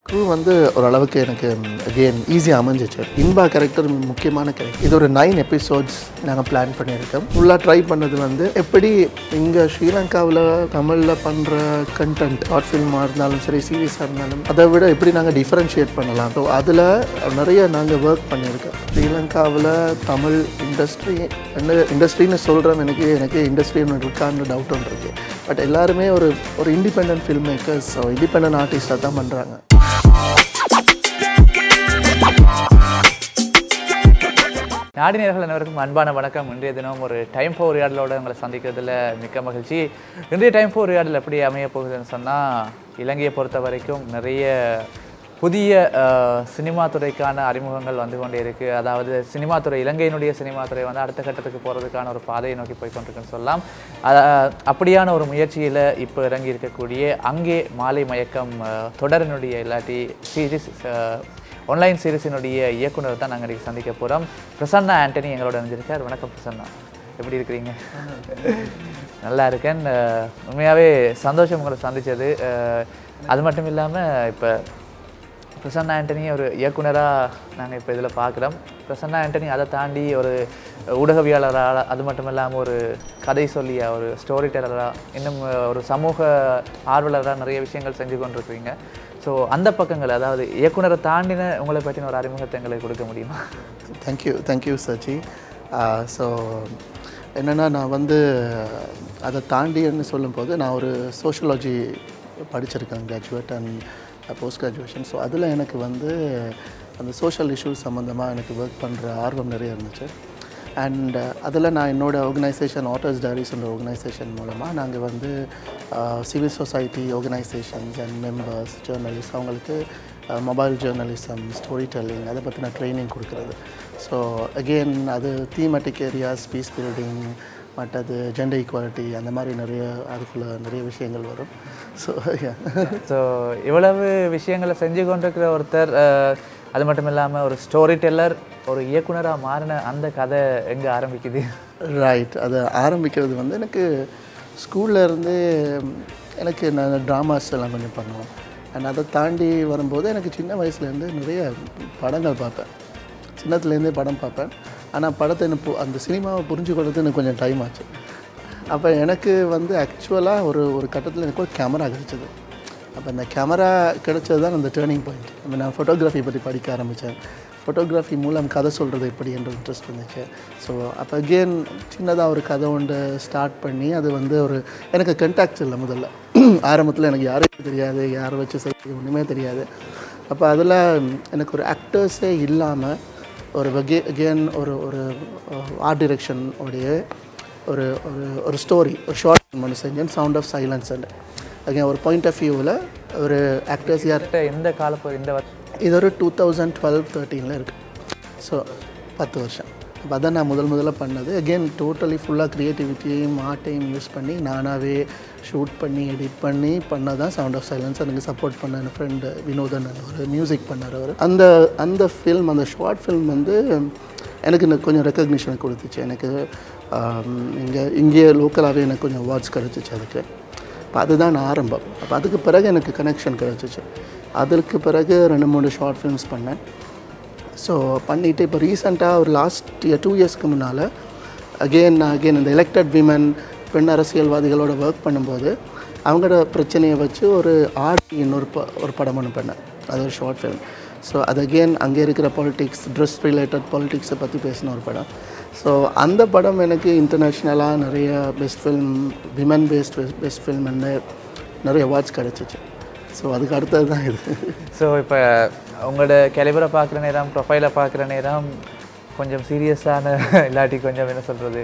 crew வந்து ஓரளவுக்கு எனக்கு அகெயின் ஈஸியாக அமைஞ்சிச்சு இன்பா கேரக்டர் முக்கியமான கேரக்டர் இது ஒரு நைன் எபிசோட்ஸ் நாங்கள் பிளான் பண்ணியிருக்கோம் ஃபுல்லாக ட்ரை பண்ணது வந்து எப்படி இங்கே ஸ்ரீலங்காவில் தமிழில் பண்ணுற கண்டென்ட் ஷார்ட் ஃபில்மாக இருந்தாலும் சரி சீரியஸாக இருந்தாலும் அதை விட எப்படி நாங்கள் டிஃப்ரென்ஷியேட் பண்ணலாம் ஸோ அதில் நிறைய நாங்கள் ஒர்க் பண்ணியிருக்கோம் ஸ்ரீலங்காவில் தமிழ் இண்டஸ்ட்ரி இண்டஸ்ட்ரின்னு சொல்கிறோம் எனக்கு எனக்கு இண்டஸ்ட்ரி ஒன்று இருக்கான்னு டவுட் ஒன்று இருக்குது பட் எல்லாருமே ஒரு ஒரு இண்டிபெண்ட் ஃபில்ம் மேக்கர்ஸ் இண்டிபெண்ட் ஆர்டிஸ்டாக தான் பண்ணுறாங்க நாடினர்கள் அனைவருக்கும் அன்பான வணக்கம் இன்றைய தினம் ஒரு டைம் ஃபோர் உரையாடலோட உங்களை சந்திக்கிறதுல மிக்க மகிழ்ச்சி இன்றைய டைம் ஃபோர் உரையாடல் எப்படி அமைய போகுதுன்னு சொன்னால் இலங்கையை பொறுத்த வரைக்கும் நிறைய புதிய அஹ், சினிமா துறைக்கான அறிமுகங்கள் வந்து கொண்டே இருக்குது அதாவது சினிமா துறை இலங்கையினுடைய சினிமா துறை வந்து அடுத்த கட்டத்துக்கு போகிறதுக்கான ஒரு பாதையை நோக்கி போய் கொண்டிருக்குன்னு சொல்லலாம் அஹ், அப்படியான ஒரு முயற்சியில் இப்போ இறங்கி இருக்கக்கூடிய அங்கே மாலை மயக்கம் அஹ், தொடரினுடைய இல்லாட்டி சீரிஸ் ஆன்லைன் சீரிஸினுடைய இயக்குனர் தான் நாங்கள் இன்றைக்கி சந்திக்க போகிறோம் பிரசன்னா ஆண்டனி எங்களோட இணைஞ்சிருக்கார் வணக்கம் பிரசன்னா எப்படி இருக்கிறீங்க நல்லா இருக்கேன் அஹ், உண்மையாகவே சந்தோஷம் உங்களை சந்தித்தது அது மட்டும் இல்லாமல் இப்போ பிரசன்னா ஆண்டனி ஒரு இயக்குனராக நாங்கள் இப்போ இதில் பார்க்குறோம் பிரசன்னா ஆண்டனி அதை தாண்டி ஒரு ஊடகவியலாளராக அது மட்டும் இல்லாமல் ஒரு கதை சொல்லியா ஒரு ஸ்டோரி டெல்லராக இன்னும் ஒரு சமூக ஆர்வலராக நிறைய விஷயங்கள் செஞ்சு கொண்டிருக்கிறீங்க ஸோ அந்த பக்கங்கள் அதாவது இயக்குனரை தாண்டின உங்களை பற்றின ஒரு அறிமுகத்தை எங்களுக்கு கொடுக்க முடியுமா தேங்க்யூ தேங்க்யூ சச்சி ஸோ என்னென்னா நான் வந்து அதை தாண்டின்னு சொல்லும்போது நான் ஒரு சோஷியாலஜி படிச்சிருக்கேன் graduate and post graduation so அதில் எனக்கு வந்து அந்த சோஷியல் இஷ்யூஸ் சம்மந்தமாக எனக்கு ஒர்க் பண்ணுற ஆர்வம் நிறைய இருந்துச்சு அண்ட் அதில் நான் என்னோட ஆர்கனைசேஷன் ஆட்டர்ஸ் டைரிஸ்ன்ற ஆர்கனைசேஷன் மூலமாக நாங்கள் வந்து civil society organisations and members journalist அவங்களுக்கு மொபைல் ஜேர்னலிசம் ஸ்டோரி டெல்லிங் அதை பற்றின ட்ரைனிங் கொடுக்குறது ஸோ அகெயின் அது தீமெட்டிக் ஏரியாஸ் பீஸ் பில்டிங் மற்றது ஜெண்டர் ஈக்குவாலிட்டி அந்த மாதிரி நிறைய அதுக்குள்ளே நிறைய விஷயங்கள் வரும் ஸோ ஸோ இவ்வளவு விஷயங்களை செஞ்சு கொண்டிருக்கிற ஒருத்தர் அஹ், அது மட்டும் இல்லாமல் ஒரு ஸ்டோரி டெல்லர் ஒரு இயக்குனராக மாறின அந்த கதை எங்கே ஆரம்பிக்குது ரைட் அது ஆரம்பிக்கிறது வந்து எனக்கு ஸ்கூல்ல இருந்து எனக்கு நான் ட்ராமாஸ் எல்லாம் கொஞ்சம் பண்ணுவேன் அண்ட் அதை தாண்டி வரும்போது எனக்கு சின்ன வயசுலேருந்து நிறைய படங்கள் பார்ப்பேன் சின்னத்துலேருந்தே படம் பார்ப்பேன் ஆனால் படத்தை எனக்கு பு- அந்த சினிமாவை புரிஞ்சுக்கிறது எனக்கு கொஞ்சம் டைம் ஆச்சு அப்போ எனக்கு வந்து ஆக்சுவலாக ஒரு ஒரு கட்டத்தில் எனக்கு ஒரு கேமரா கிடைச்சது அப்போ அந்த கேமரா கிடைச்சது தான் அந்த டேர்னிங் பாயிண்ட் அப்போ நான் ஃபோட்டோகிராஃபி பற்றி படிக்க ஆரம்பித்தேன் ஃபோட்டோகிராஃபி மூலம் கதை சொல்கிறது எப்படி என்ற இன்ட்ரெஸ்ட் இருந்துச்சு ஸோ அப்போ அகெயின் சின்னதாக ஒரு கதை ஒன்று ஸ்டார்ட் பண்ணி அது வந்து ஒரு எனக்கு கண்டாக்ட்ஸ் இல்லை முதல்ல ஆரம்பத்தில் எனக்கு யாரையும் தெரியாது யாரை வச்சு செய்ய ஒன்றுமே தெரியாது அப்போ அதில் எனக்கு ஒரு ஆக்டர்ஸே இல்லாமல் ஒரு வகே அகெயின் ஒரு ஒரு ஆர்ட் டிரெக்ஷன் உடைய ஒரு ஒரு ஒரு ஸ்டோரி ஒரு ஷார்ட் ஃபிலிம் ஒன்று செஞ்சேன் sound of silence and again ஒரு பாயிண்ட் ஆஃப் வியூவில் ஒரு ஆக்டர்ஸ் யார் கிட்டத்தட்ட எந்த காலப்போ இந்த வருஷம் இது ஒரு டூ தௌசண்ட் டுவெல் தேர்ட்டீனில் இருக்குது ஸோ பத்து வருஷம் அப்போ அதான் நான் முதல் முதல்ல பண்ணது அகெயின் டோட்டலி ஃபுல்லாக க்ரியேட்டிவிட்டியையும் ஆர்ட்டையும் யூஸ் பண்ணி நானாகவே ஷூட் பண்ணி எடிட் பண்ணி பண்ணதான் சவுண்ட் ஆஃப் சைலன்ஸ் எனக்கு சப்போர்ட் பண்ண என் ஃப்ரெண்டு வினோதன் ஒரு மியூசிக் பண்ணார் அவர் அந்த அந்த ஃபில்ம் அந்த ஷார்ட் ஃபில்ம் வந்து எனக்கு இன்னும் கொஞ்சம் ரெக்கக்னிஷன் கொடுத்துச்சு எனக்கு இங்கே இங்கேயே லோக்கலாகவே எனக்கு கொஞ்சம் அவார்ட்ஸ் கிடச்சிச்சு அதுக்கு அப்போ அதுதான் ஆரம்பம் அப்போ அதுக்கு பிறகு எனக்கு கனெக்ஷன் கிடச்சிச்சு அதுக்கு பிறகு ரெண்டு மூணு ஷார்ட் ஃபிலிம்ஸ் பண்ணேன் ஸோ பண்ணிவிட்டு இப்போ ரீசெண்டாக ஒரு லாஸ்ட் இயர் டூ இயர்ஸ்க்கு முன்னால் அகெயின் அகெயின் இந்த எலெக்டட் விமன் பெண் அரசியல்வாதிகளோட ஒர்க் பண்ணும்போது அவங்களோட பிரச்சனையை வச்சு ஒரு ஆர்டி இன்னொரு ப ஒரு படம் ஒன்று பண்ணேன் அது ஒரு ஷார்ட் ஃபிலிம் ஸோ அது அகெயின் அங்கே இருக்கிற பாலிடிக்ஸ் ட்ரெஸ் ரிலேட்டட் பாலிடிக்ஸை பற்றி பேசின ஒரு படம் ஸோ அந்த படம் எனக்கு இன்டர்நேஷ்னலாக நிறைய best film women best best film நிறைய அவார்ட்ஸ் கிடச்சிச்சு ஸோ அதுக்கு அடுத்தது தான் இது ஸோ இப்போ உங்களோட கேலிபரை பார்க்குற நேரம் ப்ரொஃபைலை பார்க்குற நேரம் கொஞ்சம் சீரியஸான இல்லாட்டி கொஞ்சம் என்ன சொல்கிறது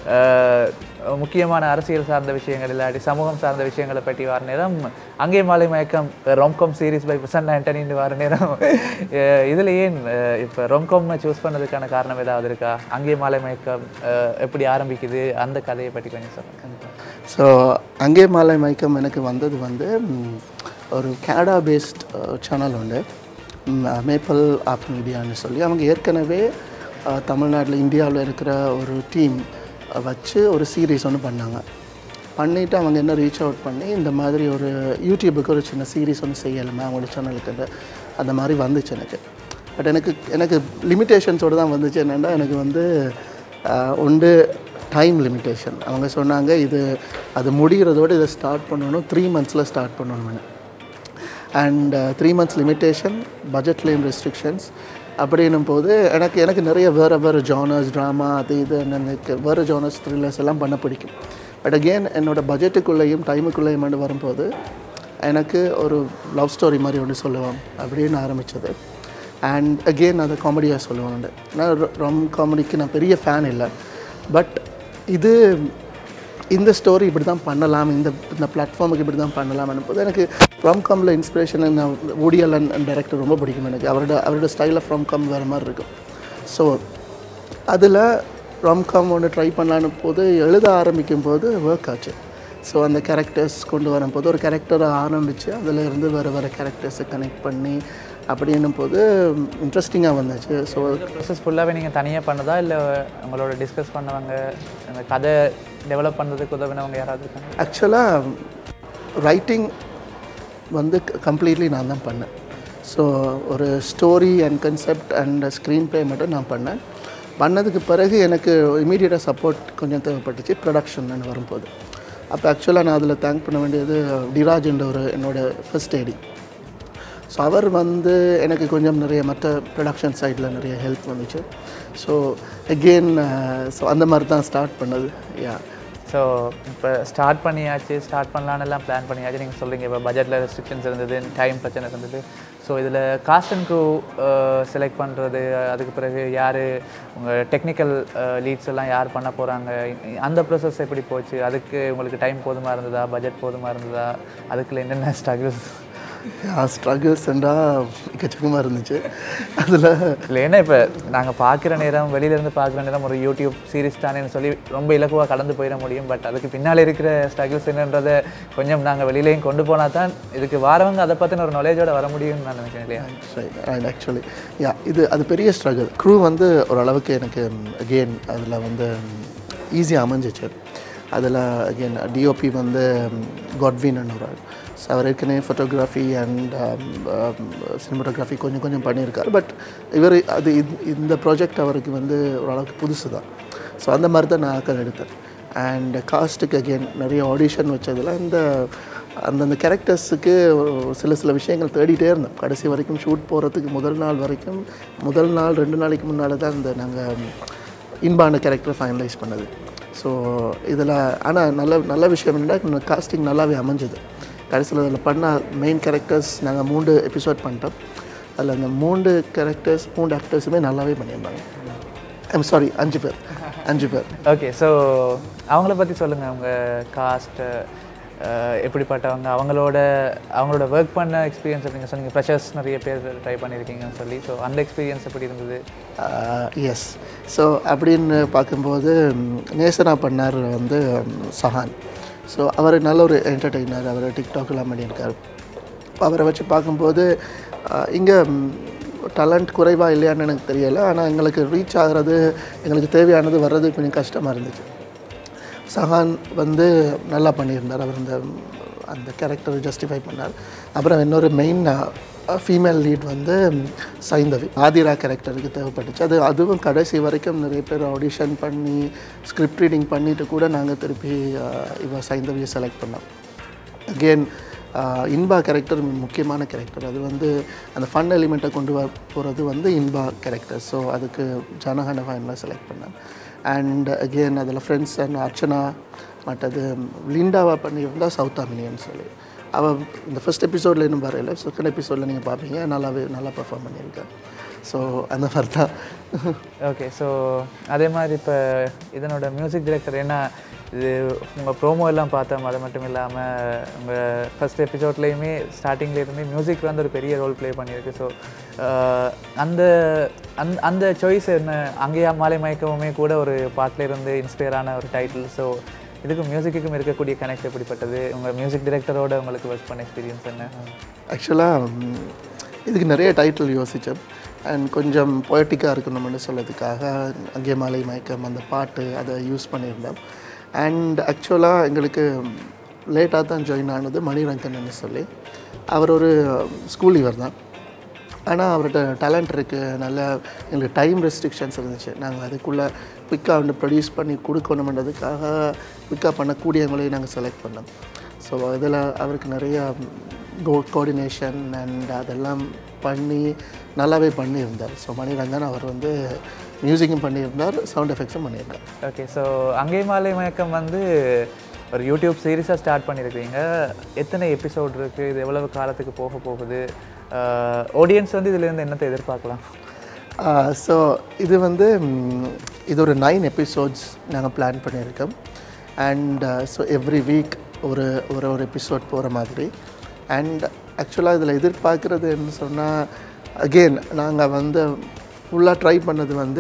முக்கியமான அரசியல் சார்ந்த விஷயங்கள் இல்லாட்டி சமூகம் சார்ந்த விஷயங்களை பற்றி வர நேரம் அங்கே Maalai Mayakkam romcom series by Prasanth ஆண்டனின்னு வர நேரம் அஹ் இதுல ஏன் இப்போ ரொம்காம் சூஸ் பண்ணதுக்கான காரணம் ஏதாவது இருக்கா அங்கே மாலை மயக்கம் அஹ் எப்படி ஆரம்பிக்குது அந்த கதையை பற்றி கொஞ்சம் சொல்லுங்கள் ஸோ அங்கே மாலை மயக்கம் எனக்கு வந்தது வந்து ம், ஒரு கனடா பேஸ்ட் சேனல் உண்டு மேப்பல் ஆப் மீடியான்னு சொல்லி அவங்க ஏற்கனவே தமிழ்நாட்டில் இந்தியாவில் இருக்கிற ஒரு டீம் வச்சு ஒரு சீரீஸ் ஒன்று பண்ணாங்க பண்ணிவிட்டு அவங்க என்ன ரீச் அவுட் பண்ணி இந்த மாதிரி ஒரு யூடியூபுக்கு ஒரு சின்ன சீரிஸ் வந்து செய்யலாமே அவங்களோட சேனலுக்கு அந்த மாதிரி வந்துச்சு எனக்கு பட் எனக்கு எனக்கு லிமிட்டேஷன்ஸோடு தான் வந்துச்சு என்னென்னா எனக்கு வந்து ஆஹ், ஒன்று டைம் லிமிட்டேஷன் அவங்க சொன்னாங்க இது அது முடிகிறதோட இதை ஸ்டார்ட் பண்ணணும் த்ரீ மந்த்ஸில் ஸ்டார்ட் பண்ணணும்னு அண்ட் த்ரீ மந்த்ஸ் லிமிட்டேஷன் பட்ஜெட்லேயும் ரெஸ்ட்ரிக்ஷன்ஸ் அப்படின்னும் போது எனக்கு எனக்கு நிறைய வேறு வேறு ஜானர்ஸ் ட்ராமா அது இது எனக்கு வேறு ஜானர்ஸ் த்ரில்லர்ஸ் எல்லாம் பண்ண பிடிக்கும் பட் அகெயின் என்னோட பட்ஜெட்டுக்குள்ளேயும் டைமுக்குள்ளேயும் வந்து வரும்போது எனக்கு ஒரு லவ் ஸ்டோரி மாதிரி ஒன்று சொல்லுவோம் அப்படின்னு ஆரம்பித்தது அண்ட் அகெயின் அதை காமெடியாக சொல்லுவாங்க நான் ரம் காமெடிக்கு நான் பெரிய ஃபேன் இல்லை பட் இது இந்த ஸ்டோரி இப்படி தான் பண்ணலாம் இந்த இந்த பிளாட்ஃபார்முக்கு இப்படி தான் பண்ணலாம் போது எனக்கு ஃப்ரம்காமில் இன்ஸ்பிரேஷன் நான் ஓடியல் அண்ட் டைரக்டர் ரொம்ப பிடிக்கும் எனக்கு அவரோட அவரோட ஸ்டைல் ஆஃப் ஃப்ரம்காம் வேறு மாதிரி இருக்கும் ஸோ அதில் ரோம்காம் ஒன்று ட்ரை பண்ணலான்னு போது எழுத ஆரம்பிக்கும் போது ஒர்க் ஆச்சு ஸோ அந்த கேரக்டர்ஸ் கொண்டு வரும்போது ஒரு கேரக்டரை ஆரம்பித்து அதில் இருந்து வேறு வேறு கேரக்டர்ஸை கனெக்ட் பண்ணி அப்படின்னும் போது இன்ட்ரெஸ்டிங்காக வந்துச்சு ஸோ ப்ரோசஸ் ஃபுல்லாகவே நீங்கள் தனியாக பண்ணதா இல்லை உங்களோட டிஸ்கஸ் பண்ணவங்க அந்த கதை டெவலப் பண்ணுறதுக்கு உதவினவங்க யாராவது இருக்காங்க ஆக்சுவலாக ரைட்டிங் வந்து கம்ப்ளீட்லி நான் தான் பண்ணேன் ஸோ ஒரு story and concept and screen play மட்டும் நான் பண்ணேன் பண்ணதுக்கு பிறகு எனக்கு இமீடியட்டாக சப்போர்ட் கொஞ்சம் தேவைப்பட்டுச்சு ப்ரொடக்ஷன் வரும்போது அப்போ ஆக்சுவலாக நான் அதில் தேங்க் பண்ண வேண்டியது டிராஜ் என்ற ஒரு என்னோட ஃபர்ஸ்ட் ஐடி ஸோ அவர் வந்து எனக்கு கொஞ்சம் நிறைய மற்ற ப்ரொடக்ஷன் சைடில் நிறைய ஹெல்ப் வந்துச்சு ஸோ அகெயின் ஸோ அந்த மாதிரி தான் ஸ்டார்ட் பண்ணது யா ஸோ இப்போ ஸ்டார்ட் பண்ணியாச்சு ஸ்டார்ட் பண்ணலான்னு எல்லாம் பிளான் பண்ணியாச்சு நீங்கள் சொல்கிறீங்க இப்போ பட்ஜெட்டில் ரெஸ்ட்ரிக்ஷன்ஸ் இருந்தது டைம் பிரச்சனை இருந்தது ஸோ இதில் காஸ்ட் அண்ட் க்ரூ செலக்ட் பண்ணுறது அதுக்கு பிறகு யார் உங்கள் டெக்னிக்கல் லீட்ஸ் எல்லாம் யார் பண்ண போகிறாங்க அந்த ப்ரோசஸ் எப்படி போச்சு அதுக்கு உங்களுக்கு டைம் போதுமா இருந்ததா பட்ஜெட் போதுமா இருந்ததா அதுக்குள்ள என்னென்ன ஸ்ட்ரகிள்ஸ் ஸ்ட்ரகிள்ஸ்ண்டா எக்கச்சக்கமாக இருந்துச்சு அதில் இல்லை ஏன்னா இப்போ நாங்கள் பார்க்குற நேரம் வெளியிலேருந்து பார்க்குற நேரம் ஒரு யூடியூப் சீரிஸ் தானேன்னு சொல்லி ரொம்ப இலக்குவாக கடந்து போயிட முடியும் பட் அதுக்கு பின்னால் இருக்கிற ஸ்ட்ரகிள்ஸ் என்னன்றதை கொஞ்சம் நாங்கள் வெளியிலையும் கொண்டு போனால் தான் இதுக்கு வாரவங்க அதை பற்றின ஒரு நாலேஜோட வர முடியும்னு நான் நினைக்கிறேன் இல்லையா அண்ட் ஆக்சுவலி யா இது அது பெரிய ஸ்ட்ரகிள் க்ரூ வந்து ஓரளவுக்கு எனக்கு அகெயின் அதில் வந்து ஈஸியாக அமைஞ்சிச்சு அதில் அகெயின் டிஓபி வந்து காட்வின் ஒரு ஆள் ஸோ அவர் ஏற்கனவே ஃபோட்டோகிராஃபி அண்ட் சினிமோட்டோகிராஃபி கொஞ்சம் கொஞ்சம் பண்ணியிருக்காரு பட் இவர் அது இந்த- இந்த ப்ராஜெக்ட் அவருக்கு வந்து ஓரளவுக்கு புதுசு தான் ஸோ அந்த மாதிரி தான் நான் ஆக்கள் எடுத்தேன் அண்ட் காஸ்ட்டுக்கு அகெயின் நிறைய ஆடிஷன் வச்சதில் இந்த அந்தந்த கேரக்டர்ஸுக்கு சில சில விஷயங்கள் தேடிட்டே இருந்தோம் கடைசி வரைக்கும் ஷூட் போகிறதுக்கு முதல் நாள் வரைக்கும் முதல் நாள் ரெண்டு நாளைக்கு முன்னால் தான் இந்த நாங்கள் இன்பான கேரக்டரை ஃபைனலைஸ் பண்ணது ஸோ இதில் ஆனால் நல்ல நல்ல விஷயம் என்னன்னா காஸ்டிங் நல்லாவே அமைஞ்சது கடைசியில் அதில் பண்ண மெயின் கேரக்டர்ஸ் நாங்கள் மூன்று எபிசோட் பண்ணிட்டோம் அதில் அந்த மூன்று கேரக்டர்ஸ் மூன்று ஆக்டர்ஸுமே நல்லாவே பண்ணியிருந்தாங்க ஐம் சாரி அஞ்சு பேர் அஞ்சு பேர் ஓகே ஸோ அவங்கள பற்றி சொல்லுங்கள் அவங்க காஸ்ட் எப்படிப்பட்டவங்க அவங்களோட அவங்களோட ஒர்க் பண்ண எக்ஸ்பீரியன்ஸ் நீங்கள் சொன்னீங்க ஃப்ரெஷர்ஸ் நிறைய பேர் ட்ரை பண்ணியிருக்கீங்கன்னு சொல்லி ஸோ அந்த எக்ஸ்பீரியன்ஸ் எப்படி இருந்தது எஸ் ஸோ அப்படின்னு பார்க்கும்போது ம், நேசனா பண்ணார் வந்து ம், சஹான் ஸோ அவர் நல்ல ஒரு என்டர்டெய்னர் அவர் டிக்டாக்லாம் பண்ணியிருக்கார் அவரை வச்சு பார்க்கும்போது இங்கே டேலண்ட் குறைவா இல்லையான்னு எனக்கு தெரியலை ஆனால் எங்களுக்கு ரீச் ஆகிறது எங்களுக்கு தேவையானது வர்றது கொஞ்சம் கஷ்டமாக இருந்துச்சு சஹான் வந்து நல்லா பண்ணியிருந்தார் அவர் அந்த அந்த கேரக்டரை ஜஸ்டிஃபை பண்ணார் அப்புறம் இன்னொரு மெயின் ஃபீமேல் லீட் வந்து சைந்தவி ஆதிரா கேரக்டருக்கு தேவைப்பட்டுச்சு அது அதுவும் கடைசி வரைக்கும் நிறைய பேர் ஆடிஷன் பண்ணி ஸ்கிரிப்ட் ரீடிங் பண்ணிட்டு கூட நாங்கள் திருப்பி அஹ், இவ சைந்தவியை செலக்ட் பண்ணோம் அகெயின் இன்பா கேரக்டர் முக்கியமான கேரக்டர் அது வந்து அந்த ஃபன் எலிமெண்ட்டை கொண்டு வர போகிறது வந்து இன்பா கேரக்டர் ஸோ அதுக்கு ஜனகனவா என்ன செலக்ட் பண்ணேன் அண்ட் அகெயின் அதில் ஃப்ரெண்ட்ஸ் அண்ட் அர்ச்சனா மற்றது லிண்டாவா பண்ணியிருந்தா சவுத் அமினியன் சொல்லி அவள் இந்த ஃபர்ஸ்ட் எபிசோடில் இன்னும் வரையில செகண்ட் எபிசோடில் நீங்கள் பார்ப்பீங்க நல்லாவே நல்லா பெர்ஃபார்ம் பண்ணியிருக்கேன் ஸோ அந்த மாதிரி தான் ஓகே ஸோ அதே மாதிரி இப்போ இதனோட மியூசிக் டைரக்டர் என்ன இது உங்கள் ப்ரோமோ எல்லாம் பார்த்தோம் அது மட்டும் இல்லாமல் உங்கள் ஃபஸ்ட் எபிசோட்லேயுமே ஸ்டார்டிங்லேருந்தே மியூசிக் வந்து ஒரு பெரிய ரோல் ப்ளே பண்ணியிருக்கு ஸோ அந்த அந்த அந்த சாய்ஸ் என்ன அங்கேயா மாலை மயக்கமுமே கூட ஒரு பாட்டில் இருந்து இன்ஸ்பயரான ஒரு டைட்டில் ஸோ இதுக்கும் மியூசிக்குக்கும் இருக்கக்கூடிய கனெக்ட் எப்படிப்பட்டது உங்கள் மியூசிக் டைரக்டரோட உங்களுக்கு ஒர்க் பண்ண எக்ஸ்பீரியன்ஸ் என்ன ஆக்சுவலாக இதுக்கு நிறைய டைட்டில் யோசித்தேன் அண்ட் கொஞ்சம் பொயட்டிக்காக இருக்கணும்னு சொல்லதுக்காக அங்கே மாலை மயக்கம் அந்த பாட்டு அதை யூஸ் பண்ணியிருந்தேன் அண்ட் ஆக்சுவலாக எங்களுக்கு லேட்டாக தான் ஜாயின் ஆனது மணிரங்கன்னு சொல்லி அவர் ஒரு ஸ்கூல் இவர் தான் ஆனால் அவர்கிட்ட டேலண்ட் இருக்குது நல்ல எங்களுக்கு டைம் ரெஸ்ட்ரிக்ஷன்ஸ் இருந்துச்சு நாங்கள் அதுக்குள்ளே குயிக்காக வந்து ப்ரொடியூஸ் பண்ணி கொடுக்கணுன்றதுக்காக குயிக்காக பண்ணக்கூடியவங்களையும் நாங்கள் செலக்ட் பண்ணோம் ஸோ இதில் அவருக்கு நிறைய கோ கோஆர்டினேஷன் அண்ட் அதெல்லாம் பண்ணி நல்லாவே பண்ணியிருந்தார் ஸோ மணிரங்கன் அவர் வந்து மியூசிக்கும் பண்ணியிருந்தார் சவுண்ட் எஃபெக்ட்ஸும் பண்ணியிருந்தார் ஓகே ஸோ அங்கே மாலை மயக்கம் வந்து ஒரு யூடியூப் சீரிஸாக ஸ்டார்ட் பண்ணியிருக்கீங்க எத்தனை எபிசோட் இருக்குது இது எவ்வளவு காலத்துக்கு போக போகுது ஆடியன்ஸ் வந்து இதுலேருந்து என்னத்தை எதிர்பார்க்கலாம் ஸோ இது வந்து ம், இது ஒரு நைன் எபிசோட்ஸ் நாங்கள் பிளான் பண்ணியிருக்கோம் அண்ட் ஸோ எவ்ரி வீக் ஒரு ஒரு ஒரு எபிசோட் போகிற மாதிரி அண்ட் ஆக்சுவலாக இதில் எதிர்பார்க்குறதுன்னு சொன்னால் அகெயின் நாங்கள் வந்து ஃபுல்லாக ட்ரை பண்ணது வந்து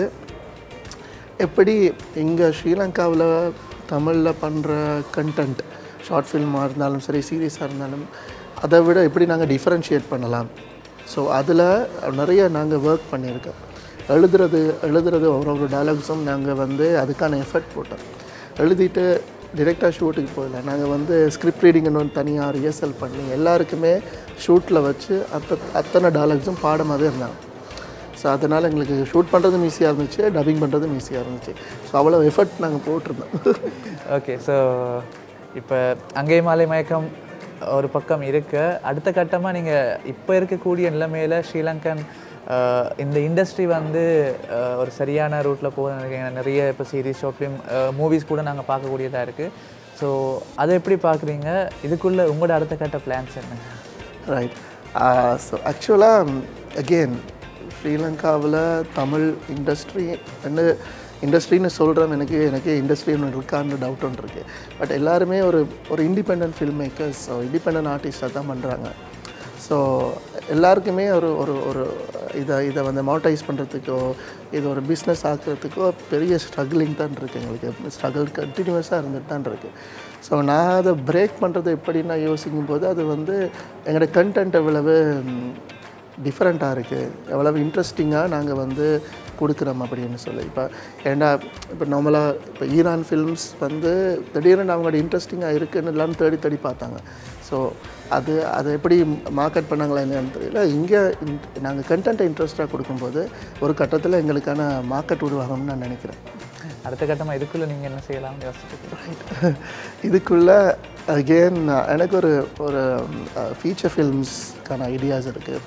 எப்படி இங்கே ஸ்ரீலங்காவில் தமிழில் பண்ணுற கண்டென்ட் ஷார்ட் ஃபில்மாக இருந்தாலும் சரி சீரியஸாக இருந்தாலும் அதை விட எப்படி நாங்கள் டிஃப்ரென்ஷியேட் பண்ணலாம் ஸோ அதில் நிறைய நாங்கள் ஒர்க் பண்ணியிருக்கோம் எழுதுறது எழுதுறது ஒரு ஒரு டயலாக்ஸும் நாங்கள் வந்து அதுக்கான எஃபர்ட் போட்டோம் எழுதிட்டு டிரெக்டாக ஷூட்டுக்கு போகல நாங்கள் வந்து ஸ்கிரிப்ட் ரீடிங்னு ஒன்று தனியாக ரிஹர்சல் பண்ணி எல்லாருக்குமே ஷூட்டில் வச்சு அத்த அத்தனை டயலாக்ஸும் பாடமாகவே இருந்தாங்க ஸோ அதனால் எங்களுக்கு ஷூட் பண்ணுறதும் ஈஸியாக இருந்துச்சு டப்பிங் பண்ணுறதும் ஈஸியாக இருந்துச்சு ஸோ அவ்வளோ எஃபர்ட் நாங்கள் போட்டிருந்தோம் ஓகே ஸோ இப்போ அங்கே மாலை மயக்கம் ஒரு பக்கம் இருக்க அடுத்த கட்டமாக நீங்கள் இப்போ இருக்கக்கூடிய நிலைமையில் ஸ்ரீலங்கன் அஹ், இந்த இண்டஸ்ட்ரி வந்து அஹ், ஒரு சரியான ரூட்டில் போகுதுன்னு நினைக்கிறேன் நிறைய இப்போ சீரிஸ் ஷார்ட் ஃபிலிம் மூவிஸ் கூட நாங்கள் பார்க்கக்கூடியதாக இருக்குது ஸோ அதை எப்படி பார்க்குறீங்க இதுக்குள்ளே உங்களோட அடுத்த கட்ட பிளான்ஸ் என்ன ரைட் ஸோ ஆக்சுவலாக அகெயின் ஸ்ரீலங்காவில் தமிழ் இண்டஸ்ட்ரி வந்து இண்டஸ்ட்ரின்னு சொல்கிறோம் எனக்கு எனக்கு இண்டஸ்ட்ரி ஒன்று இருக்கான்னு டவுட் ஒன்று இருக்குது பட் எல்லாருமே ஒரு ஒரு இண்டிபெண்ட் ஃபில்ம் மேக்கர்ஸ் இண்டிபெண்ட் ஆர்டிஸ்டாக தான் பண்ணுறாங்க ஸோ எல்லாருக்குமே ஒரு ஒரு ஒரு இதை இதை வந்து மானிட்டைஸ் பண்ணுறதுக்கோ இது ஒரு பிஸ்னஸ் ஆக்குறதுக்கோ பெரிய ஸ்ட்ரகிளிங் தான் இருக்குது எங்களுக்கு ஸ்ட்ரகிள் கண்டினியூஸாக இருந்துட்டு தான் இருக்குது ஸோ நான் அதை பிரேக் பண்ணுறது எப்படி நான் யோசிக்கும் போது அது வந்து எங்களோட கண்டென்ட் எவ்வளவு டிஃப்ரெண்ட்டாக இருக்குது எவ்வளவு இன்ட்ரெஸ்டிங்காக நாங்கள் வந்து கொடுக்குறோம் அப்படின்னு சொல்லி இப்போ ஏண்டா இப்போ நார்மலாக இப்போ ஈரான் ஃபில்ம்ஸ் வந்து திடீர்னு அவங்களோட இன்ட்ரெஸ்டிங்காக இருக்குன்னு எல்லாம் தேடி தேடி பார்த்தாங்க ஸோ அது அதை எப்படி மார்க்கெட் பண்ணாங்களா என்னன்னு தெரியல இங்கே நாங்கள் கண்டென்ட்டை இன்ட்ரெஸ்ட்டாக கொடுக்கும்போது ஒரு கட்டத்தில் எங்களுக்கான மார்க்கெட் உருவாகும்னு நான் நினைக்கிறேன் அடுத்த கட்டமாக இதுக்குள்ளே நீங்கள் என்ன செய்யலாம்னு யோசிச்சுட்டு இதுக்குள்ளே அகெயின் எனக்கு ஒரு ஒரு ஃபீச்சர் ஃபில்ம்ஸ்க்கான ஐடியாஸ் இருக்குது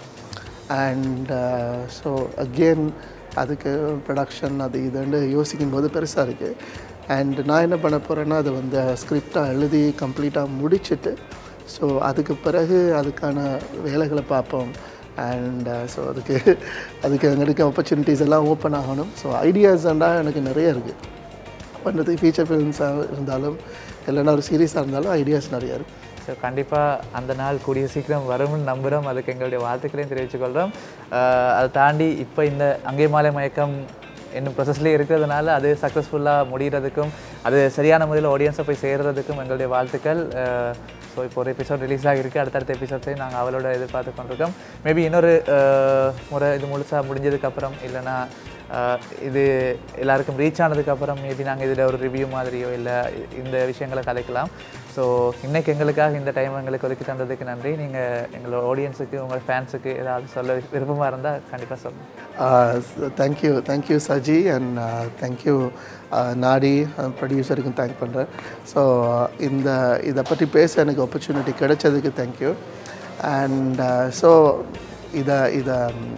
அண்ட் ஸோ அகெயின் அதுக்கு ப்ரொடக்ஷன் அது இதுன்னு யோசிக்கும் போது பெருசாக இருக்குது அண்ட் நான் என்ன பண்ண போகிறேன்னா அது வந்து ஸ்கிரிப்டாக எழுதி கம்ப்ளீட்டாக முடிச்சுட்டு ஸோ அதுக்கு பிறகு அதுக்கான வேலைகளை பார்ப்போம் அண்ட் ஸோ அதுக்கு அதுக்கு எங்களுக்கு ஆப்பர்ச்சுனிட்டிஸ் எல்லாம் ஓப்பன் ஆகணும் ஸோ ஐடியாஸ்ண்டா எனக்கு நிறைய இருக்குது பண்ணுறதுக்கு ஃபீச்சர் ஃபிலிம்ஸாக இருந்தாலும் இல்லைன்னா ஒரு சீரீஸாக இருந்தாலும் ஐடியாஸ் நிறையா இருக்குது ஸோ கண்டிப்பாக அந்த நாள் கூடிய சீக்கிரம் வரும்னு நம்புகிறோம் அதுக்கு எங்களுடைய வாழ்த்துக்களையும் தெரிவித்துக்கொள்கிறோம் ஆஹ் அதை தாண்டி இப்போ இந்த அங்கே மாலை மயக்கம் இன்னும் ப்ரொசஸ்லேயே இருக்கிறதுனால அது சக்ஸஸ்ஃபுல்லாக முடிகிறதுக்கும் அது சரியான முறையில் ஆடியன்ஸை போய் சேர்றதுக்கும் எங்களுடைய வாழ்த்துக்கள் ஸோ இப்போ ஒரு எபிசோட் ரிலீஸ் ஆகிருக்கு அடுத்தடுத்த எபிசோட்ஸையும் நாங்கள் அவளோட எதிர்பார்த்து கொண்டிருக்கோம் மேபி இன்னொரு ஆஹ் முறை இது முழுசாக முடிஞ்சதுக்கப்புறம் இல்லைன்னா ஆஹ் இது எல்லாருக்கும் ரீச் ஆனதுக்கப்புறம் மேபி நாங்கள் இதில் ஒரு ரிவ்யூ மாதிரியோ இல்லை இந்த விஷயங்களை கலைக்கலாம் ஸோ இன்னைக்கு எங்களுக்காக இந்த டைம் எங்களுக்கு ஒதுக்கி தந்ததுக்கு நன்றி நீங்கள் எங்களோட ஆடியன்ஸுக்கு உங்கள் ஃபேன்ஸுக்கு ஏதாவது சொல்ல விருப்பமாக இருந்தால் கண்டிப்பாக சொல்லுங்கள் thank you thank you Saji and thank you Naadi ப்ரொடியூசருக்கும் தேங்க் பண்ணுறேன் ஸோ இந்த இதை பற்றி பேச எனக்கு ஆப்பர்ச்சுனிட்டி கிடைச்சதுக்கு தேங்க்யூ அண்ட் ஸோ இதை இதை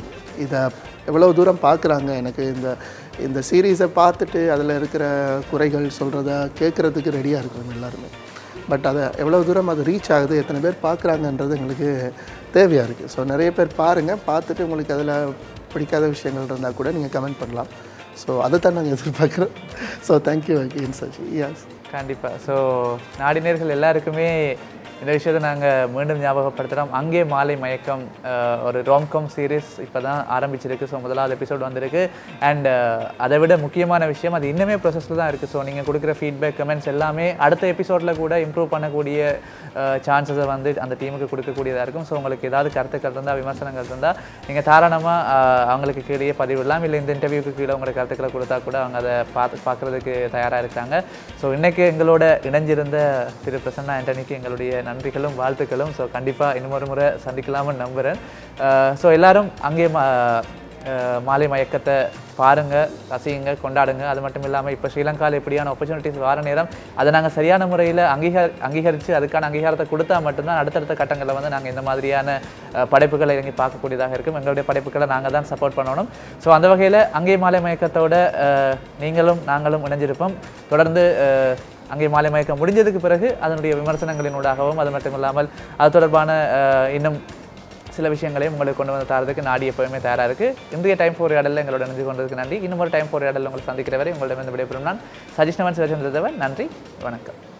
இதை எவ்வளோ தூரம் பார்க்குறாங்க எனக்கு இந்த இந்த சீரீஸை பார்த்துட்டு அதில் இருக்கிற குறைகள் சொல்கிறத கேட்குறதுக்கு ரெடியாக இருக்கிறோம் எல்லாருமே பட் அதை எவ்வளோ தூரம் அது ரீச் ஆகுது எத்தனை பேர் பார்க்குறாங்கன்றது எங்களுக்கு தேவையாக இருக்குது ஸோ நிறைய பேர் பாருங்கள் பார்த்துட்டு உங்களுக்கு அதில் பிடிக்காத விஷயங்கள் இருந்தால் கூட நீங்கள் கமெண்ட் பண்ணலாம் ஸோ அதை தான் நாங்கள் எதிர்பார்க்குறோம் so thank you again Sachi yes கண்டிப்பாக ஸோ நாடினர்கள் எல்லாருக்குமே இந்த விஷயத்தை நாங்கள் மீண்டும் ஞாபகப்படுத்துகிறோம் அங்கே மாலை மயக்கம் அஹ், ஒரு ரோம்காம் சீரிஸ் இப்போ தான் ஆரம்பிச்சிருக்கு ஸோ முதலாவது எபிசோட் வந்திருக்கு அண்ட் அதை விட முக்கியமான விஷயம் அது இன்னுமே ப்ரொசஸில் தான் இருக்குது ஸோ நீங்கள் கொடுக்குற ஃபீட்பேக் கமெண்ட்ஸ் எல்லாமே அடுத்த எபிசோடில் கூட இம்ப்ரூவ் பண்ணக்கூடிய சான்சஸை வந்து அந்த டீமுக்கு கொடுக்கக்கூடியதாக இருக்கும் ஸோ உங்களுக்கு ஏதாவது கருத்துக்கள் இருந்தால் விமர்சனங்கள் இருந்தால் நீங்கள் தாராளமாக அவங்களுக்கு கீழே பதிவிடலாம் இல்லை இந்த இன்டர்வியூக்கு கீழே உங்களுக்கு கருத்துக்களை கொடுத்தா கூட அவங்க அதை பார்த்து பார்க்குறதுக்கு தயாராக இருக்காங்க ஸோ இன்றைக்கி எங்களோட இணைஞ்சிருந்த திரு பிரசன்னா ஆண்டனிக்கு எங்களுடைய நன்றிகளும் வாழ்த்துக்களும் ஸோ கண்டிப்பாக இன்னொரு முறை சந்திக்கலாம்னு நம்புகிறேன் ஸோ எல்லாரும் அங்கே மா- அஹ் மாலை மயக்கத்தை பாருங்கள் ரசியுங்க கொண்டாடுங்க அது மட்டும் இல்லாமல் இப்போ ஸ்ரீலங்காவில் எப்படியான ஆப்பர்ச்சுனிட்டிஸ் வர நேரம் அதை நாங்கள் சரியான முறையில் அங்கீகார அங்கீகரித்து அதுக்கான அங்கீகாரத்தை கொடுத்தா மட்டும்தான் அடுத்தடுத்த கட்டங்களில் வந்து நாங்கள் இந்த மாதிரியான அஹ், படைப்புகளை இறங்கி பார்க்கக்கூடியதாக இருக்கும் எங்களுடைய படைப்புகளை நாங்கள் தான் சப்போர்ட் பண்ணணும் ஸோ அந்த வகையில் அங்கே மாலை மயக்கத்தோட அஹ், நீங்களும் நாங்களும் இணைஞ்சிருப்போம் தொடர்ந்து அஹ், அங்கே மாலை மயக்கம் முடிஞ்சதுக்கு பிறகு அதனுடைய விமர்சனங்களினூடாகவும் அது மட்டும் இல்லாமல் அது தொடர்பான அஹ், இன்னும் சில விஷயங்களையும் உங்களுக்கு கொண்டு வந்து தரதுக்கு நாடி எப்பவுமே தயாராக இருக்குது இன்றைய டைம் ஃபோர் இடலில் எங்களோட நினைஞ்சு கொண்டதுக்கு நன்றி இன்னும் ஒரு டைம் ஃபோர் இடலில் உங்களை சந்திக்கிற வரை உங்களிடம் விடைபெறும் நான் சஜிஷ்ணவன் சிவச்சந்திரதேவன் நன்றி வணக்கம்